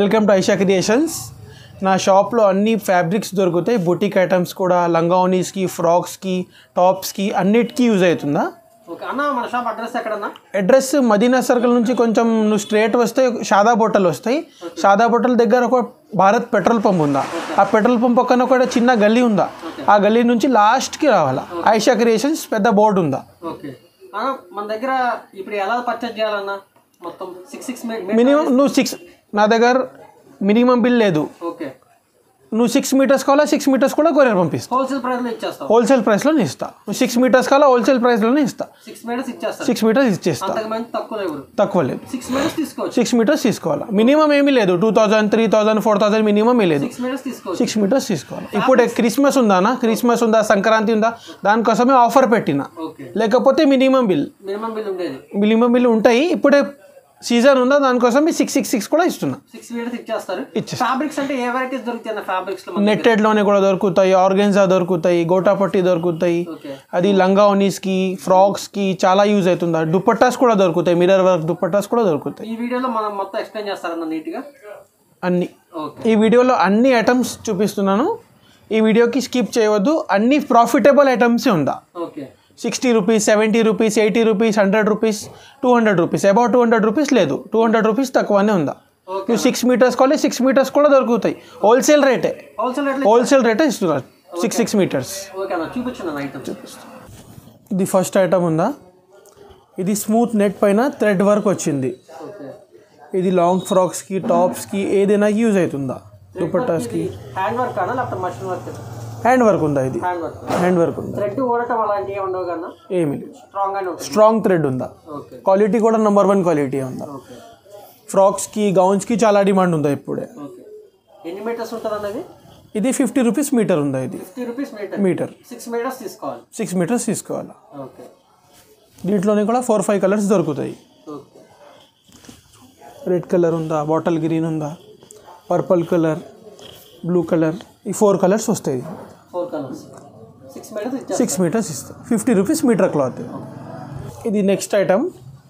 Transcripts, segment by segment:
Welcome to Aisha creations నా షాప్లో అన్ని ఫ్యాబ్రిక్స్ దొరుకుతాయి బుటిక్ ఐటమ్స్ కూడా లంగావనీస్కి ఫ్రాక్స్కి టాప్స్కి అన్నిటికీ యూజ్ అవుతుందా ఓకే అన్న మన షాప్ అడ్రస్ ఎక్కడన్నా అడ్రస్ మదీనా సర్కిల్ నుంచి కొంచెం నువ్వు స్ట్రేట్ వస్తే షాదా బొట్టలు వస్తాయి షాదా బొట్టల దగ్గర ఒక భారత్ పెట్రోల్ పంప్ ఉందా ఆ పెట్రోల్ పంప్ పక్కన ఒక చిన్న గల్లీ ఉందా ఆ గల్లీ నుంచి లాస్ట్కి రావాలా ఐషా క్రియేషన్స్ పెద్ద బోర్డు ఉందా ఓకే అన్న మన దగ్గర ఇప్పుడు ఎలా పర్చేజ్ చేయాలన్నా మొత్తం సిక్స్ సిక్స్ మినిమం నువ్వు సిక్స్ నా దగ్గర మినిమం బిల్ లేదు ఓకే నువ్వు సిక్స్ మీటర్స్ కావాలా సిక్స్ మీటర్స్ కూడా కొరియర్ పంపిస్తా హోల్సేల్ ప్రైస్లో ఇచ్చేస్తాం హోల్సేల్ ప్రైస్లోనే ఇస్తా నువ్వు సిక్స్ మీటర్స్ కావాలా హోల్సేల్ ప్రైస్లోనే ఇస్తా సిక్స్ మీటర్స్ ఇచ్చేస్తాం సిక్స్ మీటర్స్ ఇచ్చేస్తా అంతకు మంది తక్కువ లేవు తక్కువ లేదు సిక్స్ మీటర్స్ తీసుకోవచ్చు సిక్స్ మీటర్స్ తీసుకోవాలా మినిమం ఏమీ లేదు two thousand three thousand four thousand minimum ఏ లేదు సిక్స్ మీటర్స్ తీసుకోవచ్చు సిక్స్ మీటర్స్ తీసుకోవాలి ఇప్పుడు క్రిస్మస్ ఉందానా క్రిస్మస్ ఉందా సంక్రాంతి ఉందా దానికోసమే ఆఫర్ పెట్టిన ఓకే లేకపోతే మినిమం బిల్ మినిమం బిల్ ఉండేది మినిమం బిల్ ఉంటాయి ఇప్పుడే సీజన్ ఉందా దానికోసం సిక్స్ సిక్స్ సిక్స్ కూడా ఇస్తున్నా సిక్స్ మీటర్స్ ఇచ్చేస్తారు ఇచ్చేస్తా. ఫ్యాబ్రిక్స్ అంటే ఏ వెరైటీస్ దొరుకుతాయి అన్న ఫ్యాబ్రిక్స్ లో నెట్టెడ్లోనే కూడా దొరుకుతాయి ఆర్గెన్జా దొరుకుతాయి గోటాపట్టి దొరుకుతాయి ఓకే అది లంగా ఓనీస్కి ఫ్రాక్స్కి చాలా యూజ్ అవుతుంది దుప్పట్టాస్ కూడా దొరుకుతాయి మిరర్ వర్క్ దుప్పట్టాస్ కూడా దొరుకుతాయి ఈ వీడియోలో మనం మొత్తం ఎక్స్ప్లెయిన్ చేస్తారన్న నీట్ గా అన్ని ఓకే ఈ వీడియోలో అన్ని ఐటమ్స్ చూపిస్తున్నాను ఈ వీడియోకి స్కిప్ చేయవద్దు అన్ని ప్రాఫిటబుల్ ఐటమ్సే ఉందా okay sixty rupees seventy rupees eighty rupees hundred rupees two hundred rupees about two hundred rupees లేదు టూ హండ్రెడ్ రూపీస్ తక్కువనే ఉందా ఓకే నువ్వు సిక్స్ మీటర్స్ కావాలి సిక్స్ మీటర్స్ కూడా దొరుకుతాయి హోల్సేల్ రేటే హోల్సేల్ రేట్లో హోల్సేల్ రేటే ఇస్తున్నారు సిక్స్ సిక్స్ మీటర్స్ ఓకే అన్న చూపించండి అన్న ఐటమ్ ఇది ఫస్ట్ ఐటమ్ ఉందా ఇది స్మూత్ నెట్ పైన థ్రెడ్ వర్క్ వచ్చింది ఓకే ఇది లాంగ్ ఫ్రాక్స్కి టాప్స్కి ఏదైనా యూజ్ అవుతుందా దుపట్టాస్కి హ్యాండ్ వర్క్ అన్న లేకపోతే మషిన్ వర్క్ హ్యాండ్ వర్క్ ఉందా ఇది హ్యాండ్ వర్క్ హ్యాండ్ వర్క్ ఉందా థ్రెడ్ ఓడటం అలాంటివి ఏమి ఉండవు కన్నా ఏమీ లేదు స్ట్రాంగ్ గానే ఉంటుంది స్ట్రాంగ్ థ్రెడ్ ఉందా ఓకే క్వాలిటీ కూడా నెంబర్ వన్ క్వాలిటీ ఉందా ఓకే ఫ్రాక్స్కి గౌన్స్కి చాలా డిమాండ్ ఉందా ఇప్పుడే ఓకే ఎన్ని మీటర్స్ ఉంటుంది అన్నది ఇది ఫిఫ్టీ రూపీస్ మీటర్ ఉందా ఇది fifty rupees metre metre six metres తీసుకోవాలి సిక్స్ మీటర్స్ తీసుకోవాలా ఓకే దీంట్లోనే కూడా ఫోర్ ఫైవ్ కలర్స్ దొరుకుతాయి ఓకే రెడ్ కలర్ ఉందా బాటిల్ గ్రీన్ ఉందా పర్పుల్ కలర్ బ్లూ కలర్ ఈ ఫోర్ కలర్స్ వస్తాయి ఫోర్ కలర్స్ సిక్స్ మీటర్స్ ఇచ్చేస్తాం సిక్స్ మీటర్స్ ఇస్తాం ఫిఫ్టీ రూపీస్ మీటర్ క్లాత్ ఇది నెక్స్ట్ ఐటమ్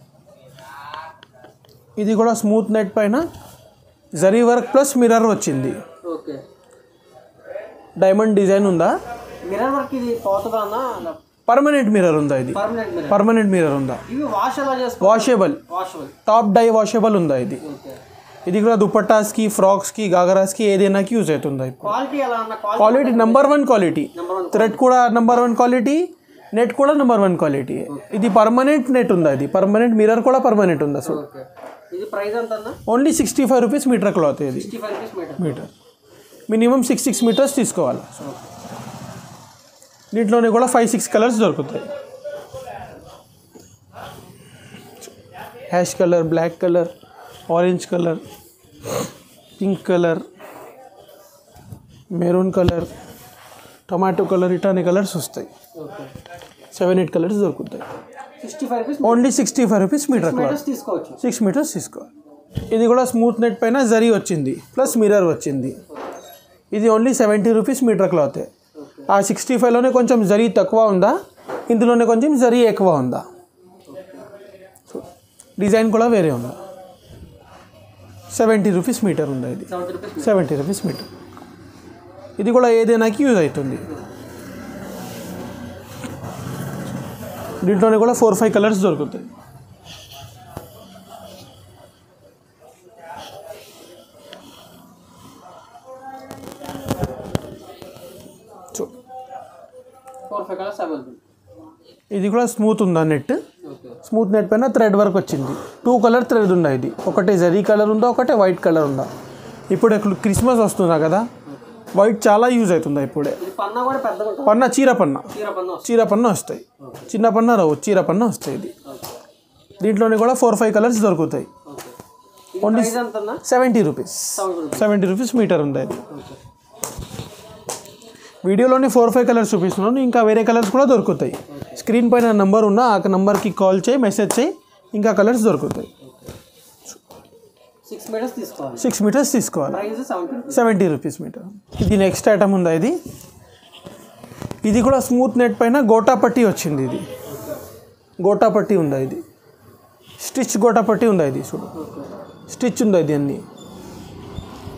ఇది కూడా స్మూత్ నెట్ పైన జరీ వర్క్ ప్లస్ మిర్రర్ వచ్చింది ఓకే డైమండ్ డిజైన్ ఉందా మిర్రర్ వర్క్ ఇది పోతుందా అన్న పర్మనెంట్ మిర్రర్ ఉందా ఇది పర్మనెంట్ మిర్రర్ పర్మనెంట్ మిర్రర్ ఉందా ఇవి వాష్ ఎలా చేసుకో washable washable top dye washable ఉందా ఇది ఓకే ఇది కూడా దుపట్టాస్కి ఫ్రాక్స్కి గాగరాస్కి ఏదైనాకి యూజ్ అవుతుంది ఇప్పుడు క్వాలిటీ ఎలా అన్న quality quality number one quality number one thread కూడా నెంబర్ వన్ క్వాలిటీ నెట్ కూడా నెంబర్ వన్ క్వాలిటీ ఇది పర్మనెంట్ నెట్ ఉందా ఇది పర్మనెంట్ మిర్రర్ కూడా పర్మనెంట్ ఉందా సో ఓకే ఇది ప్రైస్ ఎంత అన్న only sixty five rupees metre cloth ఇది sixty five rupees metre metre minimum six six metres తీసుకోవాలి దీంట్లోనే కూడా ఫైవ్ సిక్స్ కలర్స్ దొరుకుతాయి ash colour black colour orange colour pink colour maroon colour tomato colour ఇటాని colours వస్తాయి okay seven eight colours దొరుకుతాయి sixty five rupees only sixty five rupees metre cloth metres తీసుకోవచ్చు six metres తీసుకోవాలి ఇది కూడా smooth net పైన జరీ వచ్చింది plus mirror వచ్చింది ఇది ఓన్లీ సెవెంటీ రూపీస్ మీటర్ క్లాతే ఆ సిక్స్టీ ఫైవ్లోనే కొంచెం జరీ తక్కువ ఉందా ఇందులోనే కొంచెం జరీ ఎక్కువ ఉందా డిజైన్ కూడా వేరే ఉందా సెవెంటీ రూపీస్ మీటర్ ఉందా ఇది seventy rupees seventy rupees metre ఇది కూడా ఏదైనాకి యూజ్ అవుతుంది దీంట్లోనే కూడా ఫోర్ ఫైవ్ కలర్స్ దొరుకుతాయి చూ ఫోర్ ఫైవ్ కలర్స్ అవైలబుల్ ఇది కూడా స్మూత్ ఉందా నెట్ ఓకే స్మూత్ నెట్ పైన థ్రెడ్ వర్క్ వచ్చింది టూ కలర్ థ్రెడ్ ఉందా ఇది ఒకటే జరీ కలర్ ఉందా ఒకటే వైట్ కలర్ ఉందా ఇప్పుడు ఇప్పుడు క్రిస్మస్ వస్తుందా కదా వైట్ చాలా యూజ్ అవుతుందా ఇప్పుడే ఇది పన్నా కూడా పెద్దగా ఉంటుంది పన్న చీర పన్న చీర పన్నా వస్తుంది చీర పన్న వస్తాయి చిన్న పన్న రావు చీర పన్న వస్తాయి ఇది ఓకే దీంట్లోనే కూడా ఫోర్ ఫైవ్ కలర్స్ దొరుకుతాయి ఓకే ఇది ప్రైస్ ఎంత అన్న seventy rupees seventy rupees seventy rupees metre ఉంది అది ఓకే వీడియోలోనే ఫోర్ ఫైవ్ కలర్స్ చూపిస్తున్నాను ఇంకా వేరే కలర్స్ కూడా దొరుకుతాయి స్క్రీన్ పైన నంబర్ ఉన్నా ఆ నెంబర్కి కాల్ చేయి మెసేజ్ చేయి ఇంకా కలర్స్ దొరుకుతాయి సిక్స్ మీటర్స్ తీసుకోవాలి సిక్స్ మీటర్స్ తీసుకోవాలి price seventy rupees seventy rupees metre ఇది నెక్స్ట్ ఐటమ్ ఉందా ఇది ఇది కూడా స్మూత్ నెట్ పైన గోటా పట్టి వచ్చింది ఇది గోటా పట్టి ఉందా ఇది స్టిచ్ గోటా పట్టి ఉందా ఇది చూడు ఓకే స్టిచ్ ఉందా ఇది అన్ని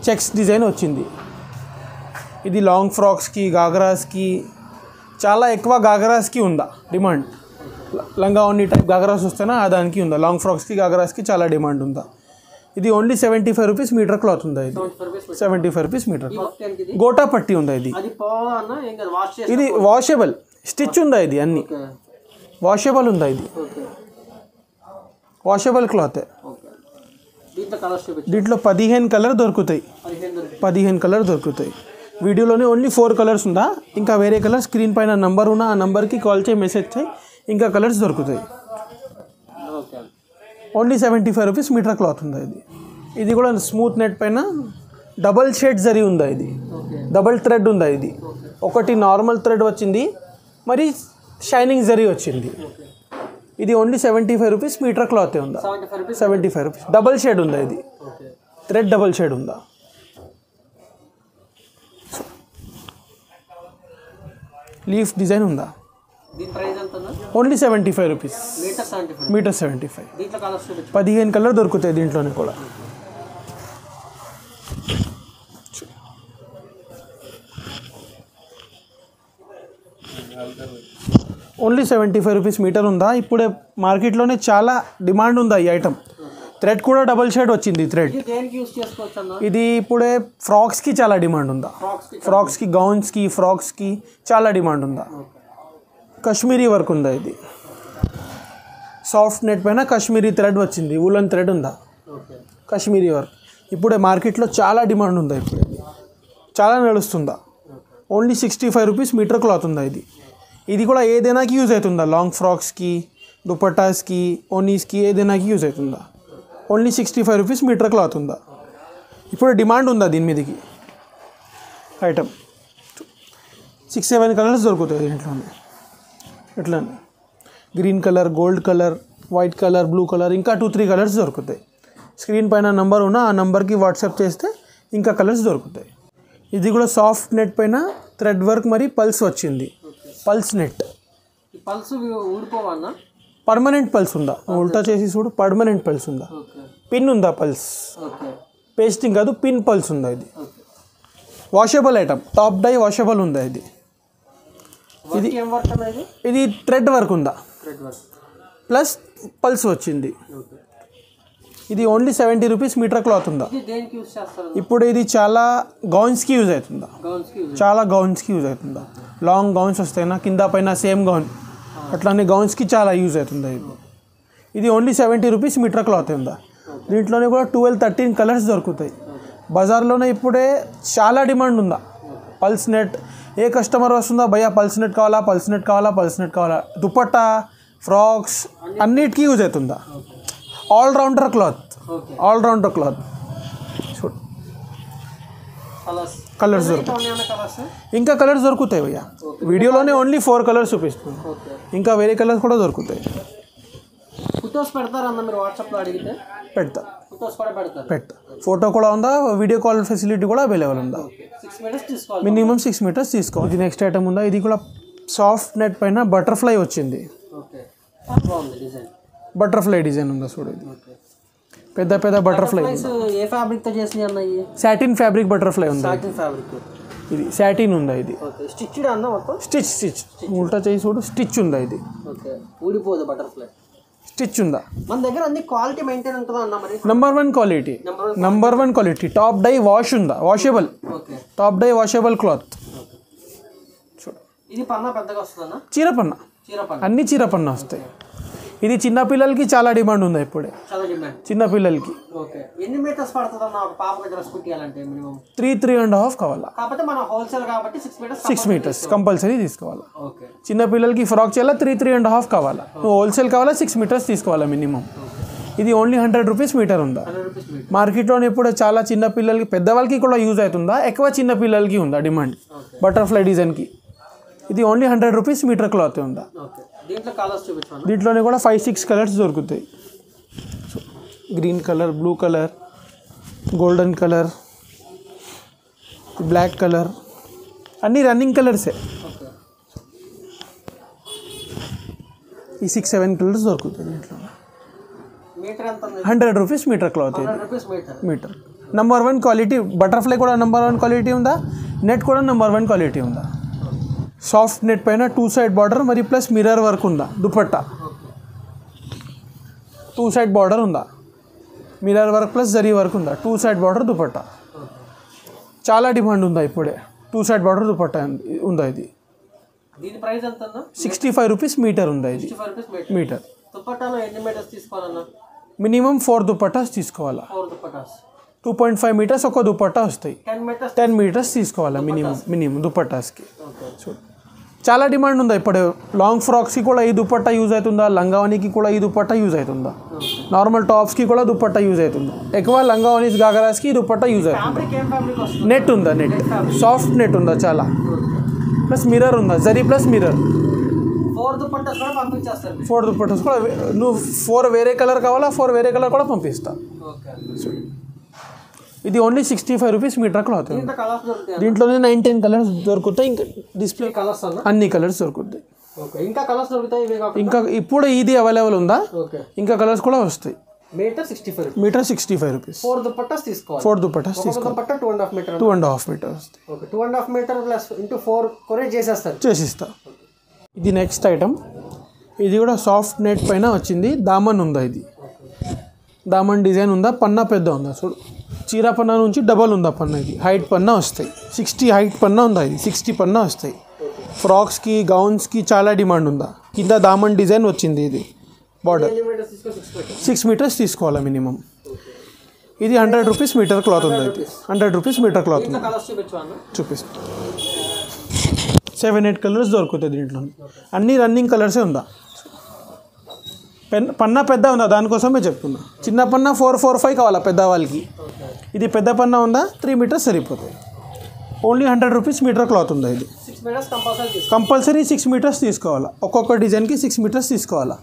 చెక్స్ డిజైన్ వచ్చింది ఇది లాంగ్ ఫ్రాక్స్కి గాగ్రాస్కి చాలా ఎక్కువ గాగ్రాస్కి ఉందా డిమాండ్ ల- లంగా ఓన్లీ టైప్ గాగ్రాస్ వస్తేనా ఆ దానికి ఉందా లాంగ్ ఫ్రాక్స్కి గాగ్రాస్కి చాలా డిమాండ్ ఉందా ఇది only seventy five rupees metre cloth ఉందా ఇది seventy five rupees seventy five rupees metre ఈ మొత్తానికి ఇది గోటా పట్టి ఉందా ఇది అది పోవాలా అన్న ఏం కాదు వాష్ చేసి ఇది వాషబుల్ స్టిచ్ ఉందా ఇది అన్ని ఓకే వాషబుల్ ఉందా ఇది ఓకే వాషబుల్ క్లాత్ ఓకే దీంట్లో కలర్స్ చూపించు దీంట్లో పదిహేను కలర్ దొరుకుతాయి పదిహేను దొరికి పదిహేను కలర్ దొరుకుతాయి వీడియోలోనే ఓన్లీ ఫోర్ కలర్స్ ఉందా ఇంకా వేరే కలర్ స్క్రీన్ పైన నంబర్ ఉన్న ఆ నంబర్కి కాల్ చేయి మెసేజ్ చేయి ఇంకా కలర్స్ దొరుకుతాయి okay only seventy five rupees metre cloth ఉందా ఇది ఇది కూడా స్మూత్ నెట్ పైన డబల్ షేడ్ జరీ ఉందా ఇది ఓకే డబల్ థ్రెడ్ ఉందా ఇది ఒకటి నార్మల్ థ్రెడ్ వచ్చింది మరి షైనింగ్ జరీ వచ్చింది ఇది only seventy five rupees metre cloth ఉందా seventy five rupees seventy five rupees double shade ఉందా ఇది ఓకే థ్రెడ్ డబల్ షేడ్ ఉందా లీఫ్ డిజైన్ ఉందా దీని ప్రైస్ ఎంత ఉందా only seventy five rupees metre seventy five metre seventy five దీంట్లో colours చూపించు పదిహేను కలర్ దొరుకుతాయి దీంట్లోనే కూడా only seventy five rupees metre ఉందా ఇప్పుడే మార్కెట్లోనే చాలా డిమాండ్ ఉందా ఈ ఐటమ్ థ్రెడ్ కూడా డబల్ షేడ్ వచ్చింది థ్రెడ్ ఇది దేనికి యూస్ చేసుకోవచ్చు అన్న ఇది ఇప్పుడే ఫ్రాక్స్కి చాలా డిమాండ్ ఉందా ఫ్రాక్స్ కి ఫ్రాక్స్కి గౌన్స్కి ఫ్రాక్స్కి చాలా డిమాండ్ ఉందా కాశ్మీరీ వర్క్ ఉందా ఇది సాఫ్ట్ నెట్ పైన కాశ్మీరీ థ్రెడ్ వచ్చింది ఊలన్ థ్రెడ్ ఉందా ఓకే కాశ్మీరీ వర్క్ ఇప్పుడే మార్కెట్లో చాలా డిమాండ్ ఉందా ఇప్పుడు ఇది చాలా నడుస్తుందా only sixty five rupees metre cloth ఉందా ఇది ఇది కూడా ఏదైనాకి యూజ్ అవుతుందా లాంగ్ ఫ్రాక్స్కి దుపట్టాస్కి ఓనీస్కి ఏదైనాకి యూజ్ అవుతుందా only sixty five rupees metre cloth ఉందా ఇప్పుడు డిమాండ్ ఉందా దీని మీదకి ఐటమ్ సిక్స్ సెవెన్ కలర్స్ దొరుకుతాయి దీంట్లోనే ఎట్లా green colour gold colour white colour blue colour ఇంకా టూ త్రీ కలర్స్ దొరుకుతాయి స్క్రీన్ పైన నంబర్ ఉన్న ఆ నంబర్కి వాట్సాప్ చేస్తే ఇంకా కలర్స్ దొరుకుతాయి ఇది కూడా సాఫ్ట్ నెట్ పైన థ్రెడ్ వర్క్ మరి పల్స్ వచ్చింది పల్స్ నెట్ ఈ పల్స్ ఊడిపోవన్నా పర్మనెంట్ పల్స్ ఉందా ఉల్టా చేసి చూడు పర్మనెంట్ పల్స్ ఉందా ఓకే పిన్ ఉందా పల్స్ ఓకే పేస్టింగ్ కాదు పిన్ పల్స్ ఉందా ఇది okay washable item top dye washable ఉందా ఇది వర్క్ ఏం వర్క్ అన్న ఇది ఇది థ్రెడ్ వర్క్ ఉందా థ్రెడ్ వర్క్ ప్లస్ పల్స్ వచ్చింది ఓకే ఇది only seventy rupees metre cloth ఉందా ఇది దేనికి యూస్ చేస్తారు ఇప్పుడు ఇది చాలా గౌన్స్కి యూజ్ అవుతుందా గౌన్స్ కి యూజ్ చాలా గౌన్స్కి యూజ్ అవుతుందా లాంగ్ గౌన్స్ వస్తాయినా కింద పైన సేమ్ గౌన్ అట్లానే గౌన్స్కి చాలా యూజ్ అవుతుందా ఇది ఇది only seventy rupees metre cloth ఉందా దీంట్లోనే కూడా ట్వెల్వ్ థర్టీన్ కలర్స్ దొరుకుతాయి బజార్లోనే ఇప్పుడే చాలా డిమాండ్ ఉందా పల్స్ నెట్ ఏ కస్టమర్ వస్తుందా భయ్యా పల్స్ నెట్ కావాలా పల్స్ నెట్ కావాలా పల్స్ నెట్ కావాలా దుపట్టా ఫ్రాక్స్ అన్నిటికీ యూజ్ అవుతుందా all rounder cloth okay all rounder cloth చూడు కలర్స్ కలర్స్ ఇంకా ఉన్నాయన్న కలర్స్ ఇంకా కలర్స్ దొరుకుతాయి భయ్యా వీడియోలోనే ఓన్లీ ఫోర్ కలర్స్ చూపిస్తుంది ఓకే ఇంకా వేరే కలర్స్ కూడా దొరుకుతాయి ఫొటోస్ పెడతారన్న మీరు వాట్సాప్లో అడిగితే పెడతా ఫొటోస్ కూడా పెడతారు పెడతా ఫోటో కూడా ఉందా వీడియో కాల్ ఫెసిలిటీ కూడా అవైలబుల్ ఉందా సిక్స్ మినిట్స్ తీసుకోవాలి మినిమం సిక్స్ మీటర్స్ తీసుకో ఇది నెక్స్ట్ ఐటమ్ ఉందా ఇది కూడా సాఫ్ట్ నెట్ పైన బటర్ఫ్లై వచ్చింది ఓకే బాగుంది డిజైన్ బటర్ఫ్లై డిజైన్ ఉందా చూడు ఇది ఓకే పెద్ద పెద్ద బటర్ఫ్లై ప్రైస్ ఏ ఫ్యాబ్రిక్ తో చేసినాయి అన్న ఇవి సాటిన్ ఫ్యాబ్రిక్ బటర్ఫ్లై ఉందా సాటిన్ ఫ్యాబ్రిక్ ఇది సాటిన్ ఉందా ఇది ఓకే స్టిచ్డ్ అన్న మొత్తం స్టిచ్ స్టిచ్ ఉల్టా చేసి చూడు స్టిచ్ ఉందా ఇది ఓకే ఊడిపోదు బటర్ఫ్లై స్టిచ్ ఉందా మన దగ్గర అన్ని క్వాలిటీ మెయింటైన్ ఉంటుందా అన్న మరి number one quality number number one quality top dye wash ఉందా washable okay top dye washable cloth చూడు ఇది పన్నా పెద్దగా వస్తుందన్న చీరపన్న చీర పన్న అన్ని చీరపన్న వస్తాయి ఇది చిన్న పిల్లలకి చాలా డిమాండ్ ఉంది ఇప్పుడే చాలా డిమాండ్ చిన్న పిల్లలకి ఓకే ఎన్ని మీటర్స్ పడుతుంది అన్న ఒక పాపకి డ్రెస్ కుట్టియాలంటే minimum three three and half కావాలా కాకపోతే మన హోల్సేల్ కాబట్టి six metres six metres compulsory తీసుకోవాలా ఓకే చిన్న పిల్లలకి ఫ్రాక్ చేయాలా త్రీ త్రీ అండ్ హాఫ్ కావాలా నువ్వు హోల్సేల్ కావాలా సిక్స్ మీటర్స్ తీసుకోవాలా మినిమం ఇది ఓన్లీ హండ్రెడ్ రూపీస్ మీటర్ ఉందా హండ్రెడ్ రూపీస్ మీటర్ మార్కెట్లోనే ఇప్పుడు చాలా చిన్న పిల్లలకి పెద్దవాళ్ళకి కూడా యూజ్ అవుతుందా ఎక్కువ చిన్న పిల్లలకి ఉందా డిమాండ్ బటర్ఫ్లై డిజైన్కి ఇది only hundred rupees metre cloth ఉందా ఓకే దీంట్లో కలర్స్ చూపించాను దీంట్లోనే కూడా ఫైవ్ సిక్స్ కలర్స్ దొరుకుతాయి green colour blue colour golden colour black colour అన్నీ రన్నింగ్ కలర్సే ఓకే ఈ సిక్స్ సెవెన్ కలర్స్ దొరుకుతాయి దీంట్లో మీటర్ ఎంత ఉంది హండ్రెడ్ రూపీస్ మీటర్ క్లాత్ ఇది hundred rupees metre metre number one quality butterfly కూడా నెంబర్ వన్ క్వాలిటీ ఉందా నెట్ కూడా నెంబర్ వన్ క్వాలిటీ ఉందా సాఫ్ట్ నెట్ పైన టూ సైడ్ బార్డర్ మరి ప్లస్ మిర్రర్ వర్క్ ఉందా దుపట్టా టూ సైడ్ బార్డర్ ఉందా mirror work plus zari work ఉందా టూ సైడ్ బార్డర్ దుపట్టా చాలా డిమాండ్ ఉందా ఇప్పుడే టూ సైడ్ బార్డర్ దుపట్టా ఉంది- ఉందా ఇది దీని ప్రైస్ ఎంత అన్న సిక్స్టీ ఫైవ్ రూపీస్ మీటర్ ఉందా ఇది sixty five rupees metre metre దుప్పట్టాలో ఎన్ని మీటర్స్ తీసుకోవాలన్న మినిమం ఫోర్ దుపట్టాస్ తీసుకోవాలా four dupattas two point five metres ఒక దుపట్టా వస్తాయి టెన్ మీటర్స్ టెన్ మీటర్స్ తీసుకోవాలా మినిమం మినిమం దుపట్టాస్కి ఓకే చూడు చాలా డిమాండ్ ఉందా ఇప్పుడు లాంగ్ ఫ్రాక్స్కి కూడా ఈ దుపట్టా యూజ్ అవుతుందా లంగావనికి కూడా ఈ దుపట్టా యూజ్ అవుతుందా నార్మల్ టాప్స్కి కూడా దుపట్టా యూజ్ అవుతుందా ఎక్కువ లంగావనీస్ గాగరాస్కి ఈ దుపట్టా యూజ్ అవుతుంది ఫ్యాబ్రిక్ ఏం ఫ్యాబ్రిక్ వస్తుంది నెట్ ఉందా నెట్ సాఫ్ట్ నెట్ ఉందా చాలా ప్లస్ మిర్రర్ ఉందా zari plus mirror four dupattas కూడా పంపించేస్తారు ఫోర్ దుపట్టాస్ కూడా వే- నువ్వు ఫోర్ వేరే కలర్ కావాలా ఫోర్ వేరే కలర్ కూడా పంపిస్తా ఓకే ఇది only sixty five rupees metre cloth ఇంత కలర్స్ దొరుకుతాయి దీంట్లోనే నైన్టీన్ కలర్స్ దొరుకుతాయి ఇంకా డిస్ప్లే కలర్స్ అన్న అన్ని కలర్స్ దొరుకుతాయి ఓకే ఇంకా కలర్స్ దొరుకుతాయి ఇవే కాకుండా ఇంకా ఇప్పుడు ఇది అవైలబుల్ ఉందా ఓకే ఇంకా కలర్స్ కూడా వస్తాయి metre sixty five metre sixty five rupees four dupattas తీసుకోవాలి ఫోర్ దుపట్టాస్ ఒక dupatta two and half metre two and half metre వస్తాయి okay two and half metre plus into four కొరేట్ చేసేస్తారు చేసిస్తా ఇది నెక్స్ట్ ఐటమ్ ఇది కూడా సాఫ్ట్ నెట్ పైన వచ్చింది దామన్ ఉందా ఇది దామన్ డిజైన్ ఉందా పన్నా పెద్ద ఉందా చూడు చీర పన్నా నుంచి డబల్ ఉందా పన్నా ఇది హైట్ పన్నా వస్తాయి సిక్స్టీ హైట్ పన్నా ఉందా ఇది సిక్స్టీ పన్నా వస్తాయి ఫ్రాక్స్కి గౌన్స్కి చాలా డిమాండ్ ఉందా కింద దామన్ డిజైన్ వచ్చింది ఇది బార్డర్ ఎన్ని మీటర్స్ తీసుకో సిక్స్ మీటర్ సిక్స్ మీటర్స్ తీసుకోవాలా మినిమం ఇది హండ్రెడ్ రూపీస్ మీటర్ క్లాత్ ఉంది ఇది హండ్రెడ్ రూపీస్ మీటర్ క్లాత్ ఉంది ఇంకా కలర్స్ చూపించు అన్న చూపిస్తా సెవెన్ ఎయిట్ కలర్స్ దొరుకుతాయి దీంట్లో అన్ని రన్నింగ్ కలర్సే ఉందా పెన్ పన్నా పెద్ద ఉందా దానికోసమే చెప్తున్నా చిన్న పన్నా ఫోర్ ఫోర్ ఫైవ్ కావాలా పెద్దవాళ్ళకి ఇది పెద్ద పన్నా ఉందా త్రీ మీటర్స్ సరిపోతాయి only hundred rupees metre cloth ఉందా ఇది సిక్స్ మీటర్స్ కంపల్సరీ తీసుకో కంపల్సరీ సిక్స్ మీటర్స్ తీసుకోవాలా ఒక్కొక్క డిజైన్కి సిక్స్ మీటర్స్ తీసుకోవాలా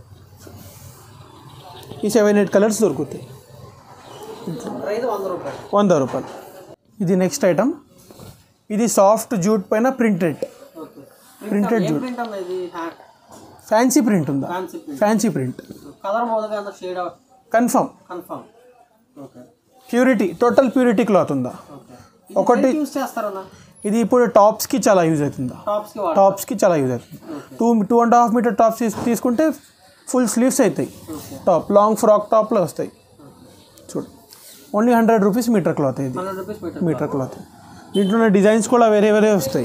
ఈ సెవెన్ ఎయిట్ కలర్స్ దొరుకుతాయి ప్రైస్ వంద రూపాయలు వంద రూపాయలు ఇది నెక్స్ట్ ఐటమ్ ఇది సాఫ్ట్ జూట్ పైన ప్రింటెడ్ ఓకే ప్రింటెడ్ ఏం జూట్ ప్రింట్ అన్న ఇది హ్యాట్ ఫ్యాన్సీ ప్రింట్ ఉందా fancy print fancy print colour మొదలుగా అంత shade confirm confirm okay purity total purity cloth ఉందా ఓకే ఒకటి- యూస్ చేస్తారన్న ఇది ఇప్పుడు టాప్స్కి చాలా యూజ్ అవుతుందా టాప్స్ కి వాడు టాప్స్కి చాలా యూజ్ అవుతుంది two two and half metre tops తీస్- తీసుకుంటే ఫుల్ స్లీవ్స్ అవుతాయి ఓకే టాప్ లాంగ్ ఫ్రాక్ టాప్లో వస్తాయి చూడు only hundred rupees metre cloth ఇది hundred rupees metre metre cloth దీంట్లోనే డిజైన్స్ కూడా వేరే వేరే వస్తాయి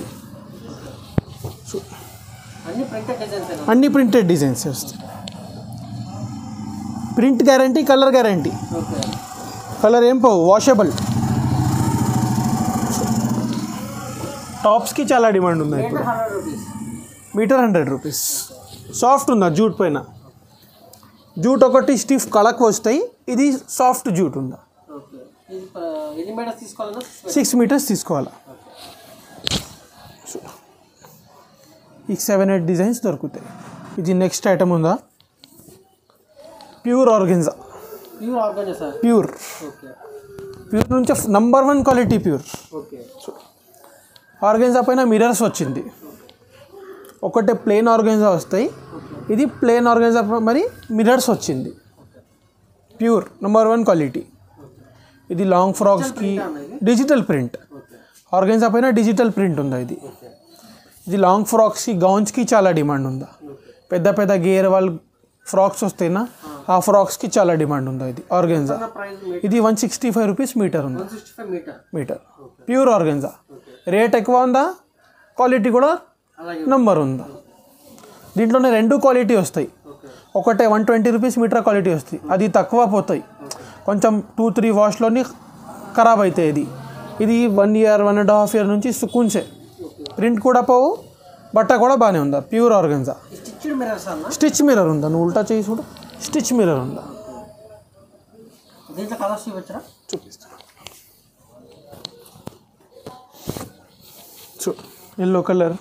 అన్ని ప్రింటెడ్ డిజైన్స్ అన్ని ప్రింటెడ్ డిజైన్స్ వస్తాయి print guarantee colour guarantee okay colour ఏం పోవు వాషబుల్ టాప్స్కి చాలా డిమాండ్ ఉంది ఇప్పుడు metre hundred rupees metre hundred rupees soft ఉందా జూట్ పైన జూట్ ఒకటి స్టిఫ్ కళకు వస్తాయి ఇది సాఫ్ట్ జూట్ ఉందా ఓకే ఇది ఆ, ఎన్ని మీటర్స్ తీసుకోవాలన్నా సిక్స్ మీటర్స్ తీసుకోవాలా ఈ సెవెన్ ఎయిట్ డిజైన్స్ దొరుకుతాయి ఇది నెక్స్ట్ ఐటమ్ ఉందా pure organza pure organza sir pure okay pure నుంచి number one quality pure okay organza పైన మిరర్స్ వచ్చింది ఒకటే ప్లేన్ ఆర్గెన్జా వస్తాయి ఇది ప్లేన్ ఆర్గెన్జా మరి మిరర్స్ వచ్చింది ప్యూర్ నెంబర్ వన్ క్వాలిటీ ఇది లాంగ్ ఫ్రాక్స్కి డిజిటల్ ప్రింట్ ఓకే ఆర్గెన్జా పైన డిజిటల్ ప్రింట్ ఉందా ఇది ఓకే ఇది లాంగ్ ఫ్రాక్స్కి గౌన్స్కి చాలా డిమాండ్ ఉందా పెద్ద పెద్ద గేర్ వాళ్ళ ఫ్రాక్స్ వస్తాయినా ఆ ఫ్రాక్స్కి చాలా డిమాండ్ ఉందా ఇది ఆర్గెన్జా ప్రైస్ ఇది one sixty five rupees metre ఉంది one sixty five metre metre pure organza rate ఎక్కువ ఉందా క్వాలిటీ కూడా అలాగే నంబర్ ఉందా దీంట్లోనే రెండు క్వాలిటీ వస్తాయి ఓకే ఒకటే one twenty rupees metre quality వస్తాయి అది తక్కువ పోతాయి కొంచెం టూ త్రీ వాష్లోని ఖరాబ్ అవుతాయి ఇది ఇది one year one and half year నుంచి సుకూన్సే ప్రింట్ కూడా పోవు బట్ట కూడా బాగానే ఉందా ప్యూర్ ఆర్గన్జా స్టిచ్డ్ మిరర్స్ అన్న స్టిచ్ మిర్రర్ ఉందా నువ్వు ఉల్టా చేసి చూడు స్టిచ్ మిర్రర్ ఉందా దీంట్లో కలర్స్ చూపించరా చూపిస్తా చూ ఎల్లో కలర్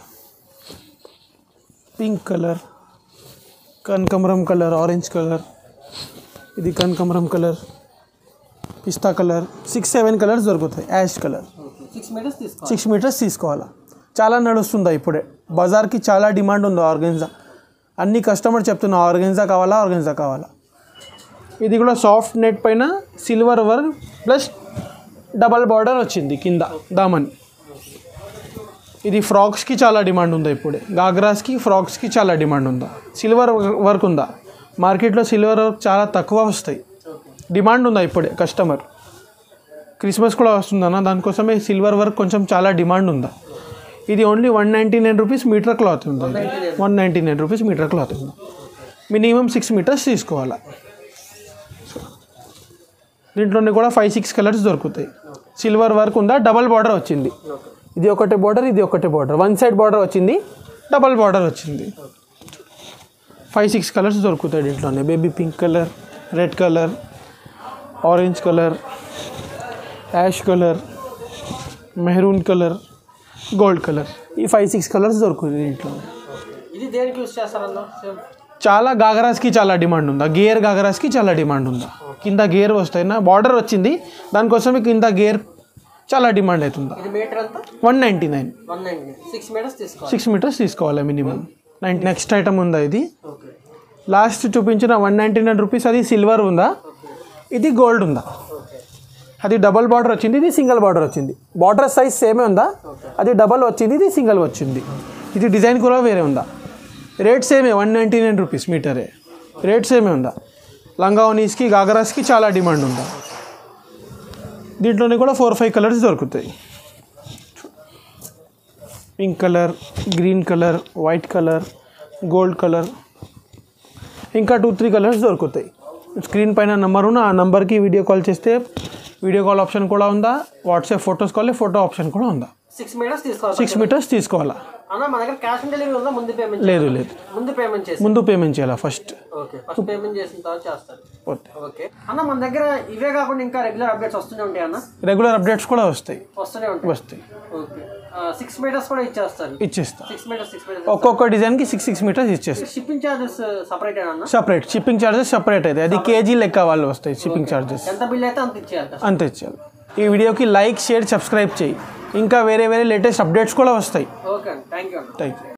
పింక్ కలర్ కనకమరం కలర్ ఆరెంజ్ కలర్ ఇది కనకమరం కలర్ పిస్తా కలర్ సిక్స్ సెవెన్ కలర్స్ దొరుకుతాయి ash colour okay six metres తీసుకోవాలి సిక్స్ మీటర్స్ తీసుకోవాలా చాలా నడుస్తుందా ఇప్పుడే బజార్కి చాలా డిమాండ్ ఉంది ఆర్గెన్జా అన్ని కస్టమర్ చెప్తున్నా ఆర్గెన్జా కావాలా ఆర్గెన్జా కావాలా ఇది కూడా సాఫ్ట్ నెట్ పైన silver work plus double border వచ్చింది కింద దామన్ ఇది ఫ్రాక్స్కి చాలా డిమాండ్ ఉందా ఇప్పుడే గాగ్రాస్కి ఫ్రాక్స్కి చాలా డిమాండ్ ఉందా సిల్వర్ వర్క్ ఉందా మార్కెట్లో సిల్వర్ వర్క్ చాలా తక్కువ వస్తాయి డిమాండ్ ఉందా ఇప్పుడే కస్టమర్ క్రిస్మస్ కూడా వస్తుందన్న దానికోసమే సిల్వర్ వర్క్ కొంచెం చాలా డిమాండ్ ఉందా ఇది only one ninety nine rupees metre cloth ఉంది one ninety nine rupees metre cloth ఉంది మినిమం సిక్స్ మీటర్స్ తీసుకోవాలా దీంట్లోనే కూడా ఫైవ్ సిక్స్ కలర్స్ దొరుకుతాయి సిల్వర్ వర్క్ ఉందా డబల్ బార్డర్ వచ్చింది ఇది ఒకటే బార్డర్ ఇది ఒకటే బార్డర్ వన్ సైడ్ బార్డర్ వచ్చింది డబల్ బార్డర్ వచ్చింది ఫైవ్ సిక్స్ కలర్స్ దొరుకుతాయి దీంట్లోనే baby pink colour red colour orange colour ash colour maroon colour gold colour ఈ ఫైవ్ సిక్స్ కలర్స్ దొరుకుతాయి దీంట్లో ఇది దేనికి యూస్ చేస్తారన్న సేమ్ చాలా గాగరాస్కి చాలా డిమాండ్ ఉందా గేర్ గాగరాస్కి చాలా డిమాండ్ ఉందా కింద గేర్ వస్తాయి నా బార్డర్ వచ్చింది దానికోసమే కింద గేర్ చాలా డిమాండ్ అవుతుందా ఇది మీటర్ ఎంత one ninety nine one ninety six metres తీసుకోవాలి సిక్స్ మీటర్స్ తీసుకోవాలి మినిమం నైన్ నెక్స్ట్ ఐటమ్ ఉందా ఇది ఓకే లాస్ట్ చూపించిన వన్ నైంటీ నైన్ రూపీస్ అది సిల్వర్ ఉందా ఇది గోల్డ్ ఉందా ఓకే అది డబల్ బార్డర్ వచ్చింది ఇది సింగిల్ బార్డర్ వచ్చింది బార్డర్ సైజ్ సేమే ఉందా అది డబల్ వచ్చింది ఇది సింగిల్ వచ్చింది ఇది డిజైన్ కూడా వేరే ఉందా రేట్ సేమే వన్ నైంటీ నైన్ రూపీస్ మీటరే రేట్ సేమే ఉందా లంగావనీస్కి గాగరాస్కి చాలా డిమాండ్ ఉందా దీంట్లోనే కూడా ఫోర్ ఫైవ్ కలర్స్ దొరుకుతాయి pink colour green colour white colour gold colour ఇంకా టూ త్రీ కలర్స్ దొరుకుతాయి స్క్రీన్ పైన నెంబర్ ఉన్న ఆ నెంబర్కి వీడియో కాల్ చేస్తే వీడియో కాల్ ఆప్షన్ కూడా ఉందా WhatsApp photos call photo option కూడా ఉందా సిక్స్ మీటర్స్ తీసుకోవాలి సిక్స్ మీటర్స్ తీసుకోవాలా అన్న మా దగ్గర క్యాష్ ఆన్ డెలివరీ ఉందా ముందు పేమెంట్ లేదు లేదు ముందు పేమెంట్ చేసి ముందు పేమెంట్ చేయాలా ఫస్ట్ ఓకే ఫస్ట్ పేమెంట్ చేసిన తర్వాత చేస్తారు పోతే ఓకే అన్న మన దగ్గర ఇవే కాకుండా ఇంకా రెగ్యులర్ అప్డేట్స్ వస్తూనే ఉంటాయి అన్న రెగ్యులర్ అప్డేట్స్ కూడా వస్తాయి వస్తూనే ఉంటాయి వస్తాయి ఓకే సిక్స్ మీటర్స్ కూడా ఇచ్చేస్తారు ఇచ్చేస్తా సిక్స్ మీటర్స్ సిక్స్ మీటర్స్ ఒక్కొక్క డిజైన్కి సిక్స్ సిక్స్ మీటర్స్ ఇచ్చేస్తా షిప్పింగ్ చార్జెస్ సపరేట్ అన్న సపరేట్ షిప్పింగ్ ఛార్జెస్ సపరేట్ అయితే అది కేజీ లెక్క వాళ్ళు వస్తాయి షిప్పింగ్ ఛార్జెస్ ఎంత బిల్ అయితే అంత ఇచ్చేయాలి అంతే ఇచ్చేయాలి ఈ వీడియోకి లైక్ షేర్ సబ్స్క్రైబ్ చేయి ఇంకా వేరే వేరే లేటెస్ట్ అప్డేట్స్ కూడా వస్తాయి ఓకే అండి థ్యాంక్ యూ అన్న థ్యాంక్ యూ